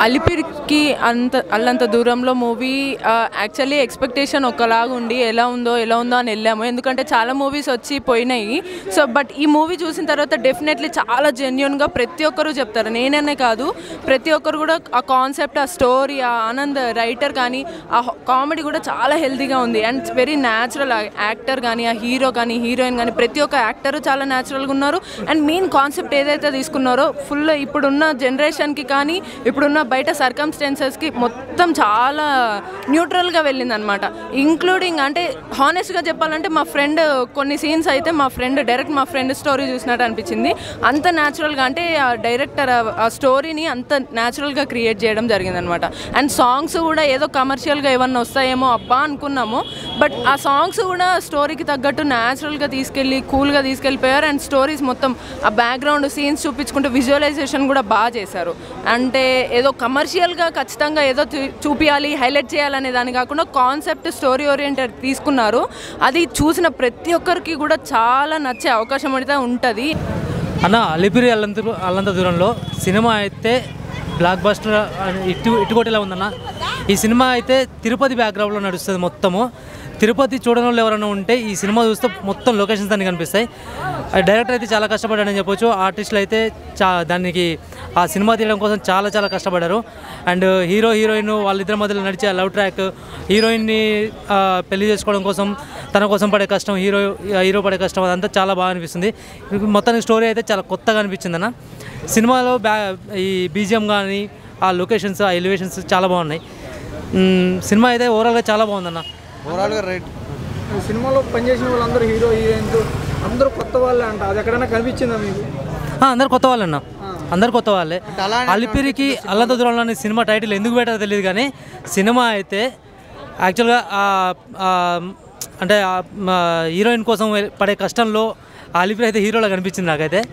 అలిపిరికి అంత అల్లంత దూరంలో మూవీ యాక్చువల్లీ ఎక్స్పెక్టేషన్ ఒకలాగా ఉండి ఎలా ఉందో ఎలా ఉందో అని వెళ్ళాము ఎందుకంటే చాలా మూవీస్ వచ్చి పోయినాయి సో బట్ ఈ మూవీ చూసిన తర్వాత డెఫినెట్లీ చాలా జెన్యున్గా ప్రతి ఒక్కరూ చెప్తారు నేననే కాదు ప్రతి ఒక్కరు కూడా ఆ కాన్సెప్ట్ ఆ స్టోరీ ఆ ఆనంద్ రైటర్ కానీ ఆ కామెడీ కూడా చాలా హెల్తీగా ఉంది అండ్ వెరీ న్యాచురల్ యాక్టర్ కానీ ఆ హీరో కానీ హీరోయిన్ కానీ ప్రతి ఒక్క యాక్టర్ చాలా న్యాచురల్గా ఉన్నారు అండ్ మెయిన్ కాన్సెప్ట్ ఏదైతే తీసుకున్నారో ఫుల్ ఇప్పుడున్న జనరేషన్కి కానీ ఇప్పుడున్న బయట సర్కమ్స్టెన్సెస్కి మొత్తం చాలా న్యూట్రల్గా వెళ్ళింది అనమాట ఇంక్లూడింగ్ అంటే హానెస్ట్గా చెప్పాలంటే మా ఫ్రెండ్ కొన్ని సీన్స్ అయితే మా ఫ్రెండ్ డైరెక్ట్ మా ఫ్రెండ్ స్టోరీ చూసినట్టు అనిపించింది అంత న్యాచురల్గా అంటే ఆ డైరెక్టర్ ఆ స్టోరీని అంత న్యాచురల్గా క్రియేట్ చేయడం జరిగిందనమాట అండ్ సాంగ్స్ కూడా ఏదో కమర్షియల్గా ఏమన్నా వస్తాయేమో అబ్బా అనుకున్నాము బట్ ఆ సాంగ్స్ కూడా స్టోరీకి తగ్గట్టు న్యాచురల్గా తీసుకెళ్ళి కూల్గా తీసుకెళ్ళిపోయారు అండ్ స్టోరీస్ మొత్తం ఆ బ్యాక్గ్రౌండ్ సీన్స్ చూపించుకుంటూ విజువలైజేషన్ కూడా బాగా చేశారు అంటే ఏదో కమర్షియల్గా ఖచ్చితంగా ఏదో చూ- చూపియాలి హైలైట్ చేయాలనే దాని కాకుండా కాన్సెప్ట్ స్టోరీ ఓరియంటెడ్ తీసుకున్నారు అది చూసిన ప్రతి ఒక్కరికి కూడా చాలా నచ్చే అవకాశం అయితే ఉంటుంది అన్న అలిపిరి అల్లంత అల్లంత దూరంలో సినిమా అయితే బ్లాక్ బస్టర్ ఇటు ఇటుకొట్టేలా ఉందన్న ఈ సినిమా అయితే తిరుపతి బ్యాక్గ్రౌండ్లో నడుస్తుంది మొత్తము తిరుపతి చూడని వాళ్ళు ఎవరైనా ఉంటే ఈ సినిమా చూస్తే మొత్తం లొకేషన్స్ అన్ని కనిపిస్తాయి ఆ డైరెక్టర్ అయితే చాలా కష్టపడ్డాడని చెప్పొచ్చు ఆర్టిస్టులు అయితే చా దానికి ఆ సినిమా తీయడం కోసం చాలా చాలా కష్టపడ్డారు అండ్ హీరో హీరోయిన్ వాళ్ళిద్దరి మధ్యలో నడిచే లవ్ ట్రాక్ హీరోయిన్ని ఆ, పెళ్లి చేసుకోవడం కోసం తన కోసం పడే కష్టం హీరో హీరో పడే కష్టం అదంతా చాలా బాగా అనిపిస్తుంది మొత్తానికి స్టోరీ అయితే చాలా కొత్తగా అనిపించింది అన్న సినిమాలో బ్యా ఈ బీజిఎం కానీ ఆ లొకేషన్స్ ఆ ఎలివేషన్స్ చాలా బాగున్నాయి మ్, సినిమా అయితే ఓవరాల్గా చాలా బాగుందన్న ఓవరాల్గా రైట్ ఈ సినిమాలో పనిచేసిన వాళ్ళందరూ హీరో హీరోయిన్స్ అందరూ కొత్త వాళ్ళే అంట అది ఎక్కడైనా కనిపించిందా మీకు ఆ, అందరు కొత్త వాళ్ళన్న అందరు కొత్త వాళ్ళే అలిపిరికి అల్లంత దూరంలో అనే సినిమా టైటిల్ ఎందుకు పెట్టారో తెలియదు కానీ సినిమా అయితే యాక్చువల్గా ఆ- ఆ, అంటే ఆ, మా హీరోయిన్ కోసం పడే కష్టంలో ఆ అలిపిరి అయితే హీరోలా కనిపించింది నాకైతే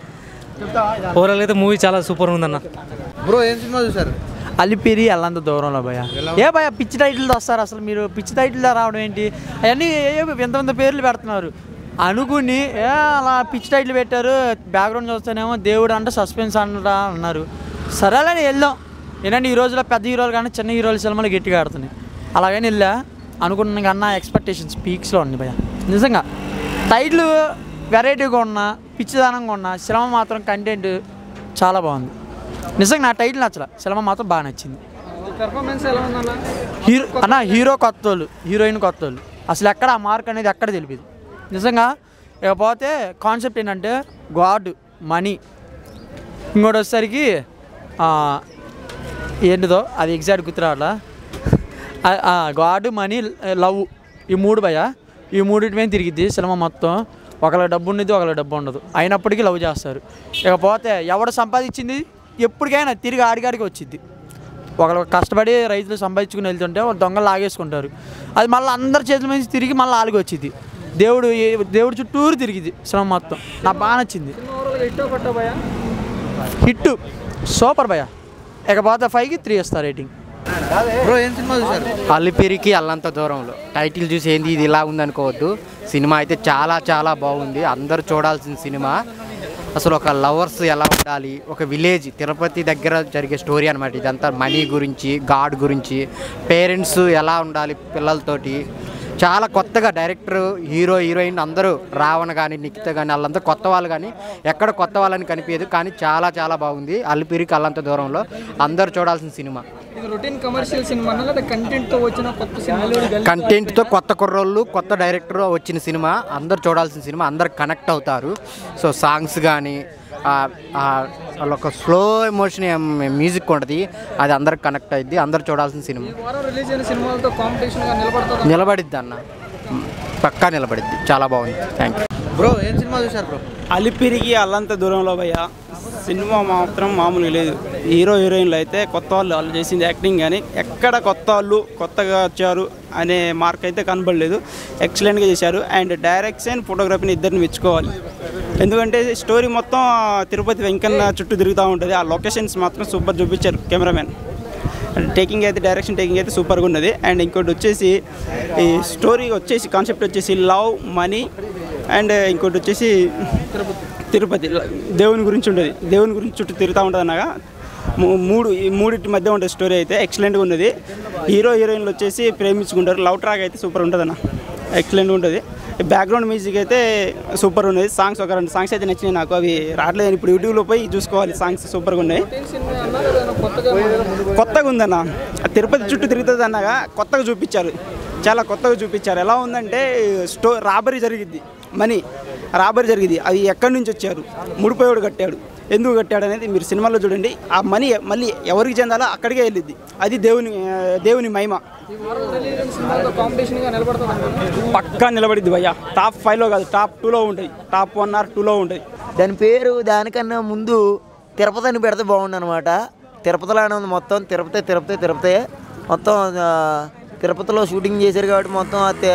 ఓవరాల్ అయితే మూవీ చాలా సూపర్ ఉందన్న బ్రో ఏం సినిమా చూసారు అలిపిరి అల్లంత దూరంలో భయ ఏ భయ పిచ్చి టైటిల్తో వస్తారు అసలు మీరు పిచ్చి టైటిల్తో రావడం ఏంటి అవన్నీ ఏ వింత వింత పేర్లు పెడుతున్నారు అనుకుని ఏ అలా పిచ్చి టైటిల్ పెట్టారు బ్యాక్గ్రౌండ్ చూస్తేనేమో దేవుడు అంటే సస్పెన్స్ అంటా అన్నారు సరేలేని వెళ్దాం ఏంటంటే ఈ రోజులో పెద్ద హీరోలు కానీ చిన్న హీరోల సినిమాలు గట్టిగా ఆడుతున్నాయి అలాగని వెళ్ళా అనుకున్న కన్నా ఎక్స్పెక్టేషన్స్ పీక్స్లో ఉంది భయ నిజంగా టైటిల్ వెరైటీగా ఉన్నా పిచ్చిదానంగా ఉన్నా శ్రమ మాత్రం కంటెంట్ చాలా బాగుంది నిజంగా నా టైటిల్ నచ్చల సినిమా మాత్రం బాగా నచ్చింది పెర్ఫార్మెన్స్ ఎలా ఉందన్న హీరో అన్న హీరో కొత్త వాళ్ళు హీరోయిన్ కొత్త వాళ్ళు అసలు ఎక్కడ ఆ మార్క్ అనేది ఎక్కడ తెలియదు నిజంగా ఇకపోతే కాన్సెప్ట్ ఏంటంటే గాడ్ మనీ ఇంకోటి వచ్చేసరికి ఆ, ఏంటిదో అది ఎగ్జాక్ట్ గుర్తురావట్లా గాడ్ మనీ లవ్ ఈ మూడు భయ ఈ మూడింటి మీద తిరిగిద్ది సినిమా మొత్తం ఒకళ్ళకి డబ్బు ఉండదు ఒకళ్ళకి డబ్బు ఉండదు అయినప్పటికీ లవ్ చేస్తారు ఇకపోతే ఎవడు సంపాదించింది ఎప్పటికైనా తిరిగి ఆడిగాడికి వచ్చింది ఒకళ్ళు కష్టపడి రైతులు సంపాదించుకుని వెళ్తుంటే వాళ్ళు దొంగలు లాగేసుకుంటారు అది మళ్ళీ అందరి చేతుల మీద తిరిగి మళ్ళీ ఆలికి వచ్చింది దేవుడు ఏ- దేవుడు చుట్టూరు తిరిగిది శ్రమ మొత్తం నాకు బాగా నచ్చింది ఓవరాల్గా ఇట్టో కొట్టో భయ హిట్ సూపర్ భయ ఇకపోతే ఫైవ్కి త్రీ ఇస్తారు రేటింగ్ బ్రో ఏం సినిమా చూసారు అల్లిపిరికి అల్లంత దూరంలో టైటిల్ చూసి ఏంది ఇది ఇలా ఉందనుకోవద్దు సినిమా అయితే చాలా చాలా బాగుంది అందరూ చూడాల్సిన సినిమా అసలు ఒక లవర్స్ ఎలా ఉండాలి ఒక విలేజ్ తిరుపతి దగ్గర జరిగే స్టోరీ అనమాట ఇదంతా మనీ గురించి గాడ్ గురించి పేరెంట్స్ ఎలా ఉండాలి పిల్లలతోటి చాలా కొత్తగా డైరెక్టర్ హీరో హీరోయిన్ అందరూ రావణ కానీ నిఖిత కానీ వాళ్ళంతా కొత్త వాళ్ళు కానీ ఎక్కడ కొత్త వాళ్ళని కనిపించదు కానీ చాలా చాలా బాగుంది అల్లిపిరికి అల్లంత దూరంలో అందరూ చూడాల్సిన సినిమా ఇది రొటీన్ కమర్షియల్ సినిమా లేదా కంటెంట్తో వచ్చిన కొత్త సినిమా కంటెంట్తో కొత్త కుర్రోళ్ళు కొత్త డైరెక్టర్ వచ్చిన సినిమా అందరు చూడాల్సిన సినిమా అందరు కనెక్ట్ అవుతారు సో సాంగ్స్ కానీ ఒక స్లో ఎమోషన్ మ్యూజిక్ ఉంటుంది అది అందరికి కనెక్ట్ అయింది అందరు చూడాల్సిన సినిమా వారం రిలీజ్ అయిన సినిమాలతో కాంపిటీషన్గా నిలబడతారు నిలబడిద్ది అన్న పక్కా నిలబడిద్ది చాలా బాగుంది థ్యాంక్ యూ బ్రో ఏం సినిమా చూసారు బ్రో అలిపిరికి అల్లంత దూరంలో భయ్య సినిమా మాత్రం మామూలుగా లేదు హీరో హీరోయిన్లు అయితే కొత్త వాళ్ళు వాళ్ళు చేసింది యాక్టింగ్ కానీ ఎక్కడ కొత్త వాళ్ళు కొత్తగా వచ్చారు అనే మార్క్ అయితే కనబడలేదు ఎక్సలెంట్గా చేశారు అండ్ డైరెక్షన్ ఫోటోగ్రఫీని ఇద్దరిని మెచ్చుకోవాలి ఎందుకంటే స్టోరీ మొత్తం తిరుపతి వెంకన్న చుట్టూ తిరుగుతూ ఉంటుంది ఆ లొకేషన్స్ మాత్రం సూపర్ చూపించారు కెమెరామెన్ టేకింగ్ అయితే డైరెక్షన్ టేకింగ్ అయితే సూపర్గా ఉన్నది అండ్ ఇంకోటి వచ్చేసి ఈ స్టోరీ వచ్చేసి కాన్సెప్ట్ వచ్చేసి లవ్ మనీ అండ్ ఇంకోటి వచ్చేసి తిరుపతి దేవుని గురించి ఉంటుంది దేవుని గురించి చుట్టూ తిరుగుతూ ఉంటుంది అనగా మూ- మూడు ఈ మూడింటి మధ్య ఉండే స్టోరీ అయితే ఎక్సలెంట్గా ఉన్నది హీరో హీరోయిన్లు వచ్చేసి ప్రేమించుకుంటారు లవ్ ట్రాక్ అయితే సూపర్ ఉంటుంది అన్న ఎక్సలెంట్ ఉంటుంది బ్యాక్గ్రౌండ్ మ్యూజిక్ అయితే సూపర్ ఉన్నది సాంగ్స్ ఒక రెండు సాంగ్స్ అయితే నచ్చినాయి నాకు అవి రావట్లేదు ఇప్పుడు యూట్యూబ్లో పోయి చూసుకోవాలి సాంగ్స్ సూపర్గా ఉన్నాయి సినిమా అన్నారు ఏదైనా కొత్తగా ముందు కొత్తగా ఉందన్న ఆ తిరుపతి చుట్టూ తిరుగుతుంది అన్నగా కొత్తగా చూపించారు చాలా కొత్తగా చూపించారు ఎలా ఉందంటే స్టో రాబరీ జరిగిద్ది మనీ రాబరీ జరిగింది అవి ఎక్కడి నుంచి వచ్చారు ముడిపోయాడు కట్టాడు ఎందుకు కట్టాడు అనేది మీరు సినిమాలో చూడండి ఆ మనీ మళ్ళీ ఎవరికి చెందాలో అక్కడికే వెళ్ళిద్ది అది దేవుని ఆ, దేవుని మహిమ ఈ వారం రిలీజ్ అయిన సినిమాతో కాంపిటీషన్గా నిలబడుతుంది అనుకుంటున్నాను పక్కా నిలబడిద్ది భయ్య టాప్ ఫైవ్లో కాదు టాప్ టూలో ఉంటాయి టాప్ వన్ ఆర్ టూలో ఉంటాయి దాని పేరు దానికన్నా ముందు తిరుపతి అని పెడితే బాగుండు అనమాట తిరుపతిలోనే ఉంది మొత్తం తిరుపతి తిరుపతి తిరుపతి మొత్తం ఆ, తిరుపతిలో షూటింగ్ చేశారు కాబట్టి మొత్తం ఆ తె-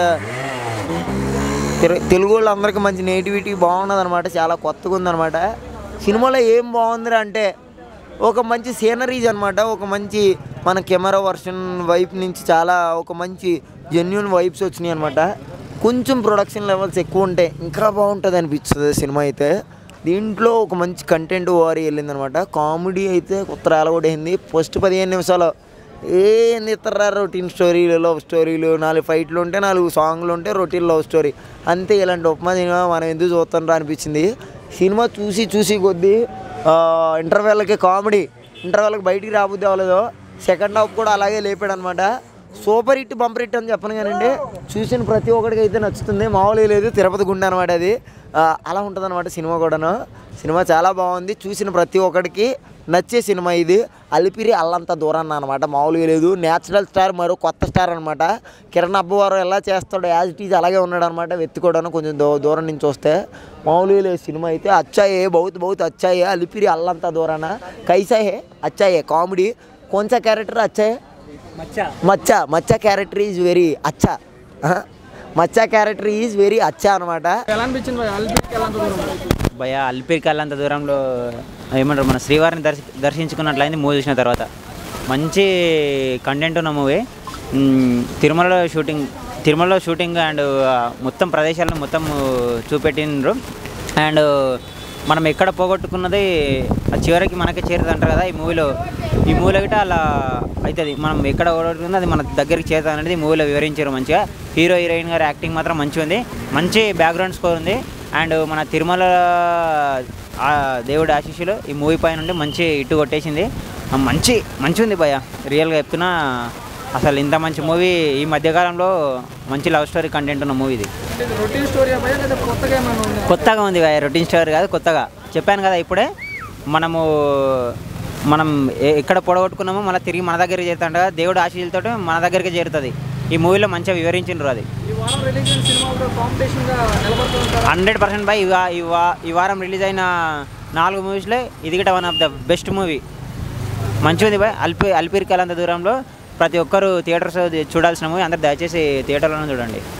తెలు- తెలుగు వాళ్ళందరికీ మంచి నేటివిటీ బాగున్నది అనమాట చాలా కొత్తగా ఉందన్నమాట సినిమాలో ఏం బాగుంది అంటే ఒక మంచి సీనరీస్ అనమాట ఒక మంచి మన కెమెరా వర్షన్ వైపు నుంచి చాలా ఒక మంచి జెన్యున్ వైబ్స్ వచ్చినాయి అనమాట కొంచెం ప్రొడక్షన్ లెవెల్స్ ఎక్కువ ఉంటాయి ఇంకా బాగుంటుంది అనిపిస్తుంది సినిమా అయితే దీంట్లో ఒక మంచి కంటెంట్ ఓరి వెళ్ళిందనమాట కామెడీ అయితే కొత్త రాలగొడైంది ఫస్ట్ పదిహేను నిమిషాలు ఏంది ఇతర రొటీన్ స్టోరీలు లవ్ స్టోరీలు నాలుగు ఫైట్లు ఉంటే నాలుగు సాంగ్లు ఉంటే రొటీన్ లవ్ స్టోరీ అంతే ఇలాంటి ఉపమా సినిమా మనం ఎందుకు చూస్తాం అనిపించింది సినిమా చూసి చూసి కొద్దీ ఇంటర్వెల్కి కామెడీ ఇంటర్వెల్కి బయటికి రాబుద్ది అవ్వలేదు సెకండ్ హాఫ్ కూడా అలాగే లేపాడు అనమాట సూపర్ హిట్ బంపర్ హిట్ అని చెప్పను కానండి చూసిన ప్రతి ఒక్కడికి అయితే నచ్చుతుంది మామూలుగా లేదు తిరుపతి గుండె అనమాట అది ఆ, అలా ఉంటుంది అనమాట సినిమా కూడాను సినిమా చాలా బాగుంది చూసిన ప్రతి ఒక్కడికి నచ్చే సినిమా ఇది అలిపిరి అల్లంత దూరాన్న అనమాట మామూలుగా లేదు నేచురల్ స్టార్ మరో కొత్త స్టార్ అనమాట కిరణ్ అబ్బవారు ఎలా చేస్తాడో యాజ్ ఇట్ ఈజ్ అలాగే ఉన్నాడు అనమాట వెతుకోవడానికి కొంచెం దూ దూరం నుంచి వస్తే మామూలుగా లేదు సినిమా అయితే అచ్చాయే బౌత్ బౌత్ అచ్చాయే అలిపిరి అల్లంత దూరాన కైసా హే అచ్చాయే కామెడీ కొంచెం క్యారెక్టర్ అచ్చాయే మచ్చా మచ్చా క్యారెక్టర్ ఈజ్ వెరీ అచ్చా మచ్చా క్యారెక్టర్ ఈజ్ వెరీ అచ్చా అనమాట ఎలా అనిపించింది భయ అల్బీకి ఎలా అంత దూరం భయ అల్పిరికి అంత దూరంలో ఏమంటారు మన శ్రీవారిని దర్శ దర్శించుకున్నట్లయింది మూవీ చూసిన తర్వాత మంచి కంటెంట్ ఉన్న మూవీ తిరుమలలో షూటింగ్ తిరుమలలో షూటింగ్ అండ్ మొత్తం ప్రదేశాలను మొత్తం చూపెట్టిండ్రు అండ్ మనం ఎక్కడ పోగొట్టుకున్నది ఆ చివరికి మనకే చేరుతుంది అంటారు కదా ఈ మూవీలో ఈ మూవీలో గిట్ట అలా అవుతుంది మనం ఎక్కడ పోగొట్టుకుందో అది మన దగ్గరికి చేరుతుంది అనేది ఈ మూవీలో వివరించారు మంచిగా హీరో హీరోయిన్ గారి యాక్టింగ్ మాత్రం మంచిగా ఉంది మంచి బ్యాక్గ్రౌండ్ స్కోర్ ఉంది అండ్ మన తిరుమల ఆ దేవుడి ఆశీస్సులు ఈ మూవీ పైన నుండి మంచి ఇటు కొట్టేసింది ఆ మంచి మంచి ఉంది భయ రియల్గా చెప్తున్నా అసలు ఇంత మంచి మూవీ ఈ మధ్యకాలంలో మంచి లవ్ స్టోరీ కంటెంట్ ఉన్న మూవీ ఇది రొటీన్ స్టోరీ భయ లేదా కొత్తగా ఏమైనా ఉందా కొత్తగా ఉంది భయ రొటీన్ స్టోరీ కాదు కొత్తగా చెప్పాను కదా ఇప్పుడే మనము మనం ఎ- ఎక్కడ పొడగొట్టుకున్నామో మళ్ళీ తిరిగి మన దగ్గరికి చేరుతాంట కదా దేవుడు ఆశీస్సులతో మన దగ్గరికి చేరుతుంది ఈ మూవీలో మంచిగా వివరించిండ్రు అది ఈ వారం రిలీజ్ అయిన సినిమాతో కాంపిటీషన్గా నిలబడుతుంటారా హండ్రెడ్ పర్సెంట్ బై ఈ వా- ఈ వా- ఈ వారం రిలీజ్ అయిన నాలుగు మూవీస్లో ఇది కూడా one of the best movie మంచిగా ఉంది బాయ్ అల్పి అల్పిరికల్ అంత దూరంలో ప్రతి ఒక్కరు థియేటర్స్ చూడాల్సిన మూవీ అందరు దయచేసి థియేటర్లోనే చూడండి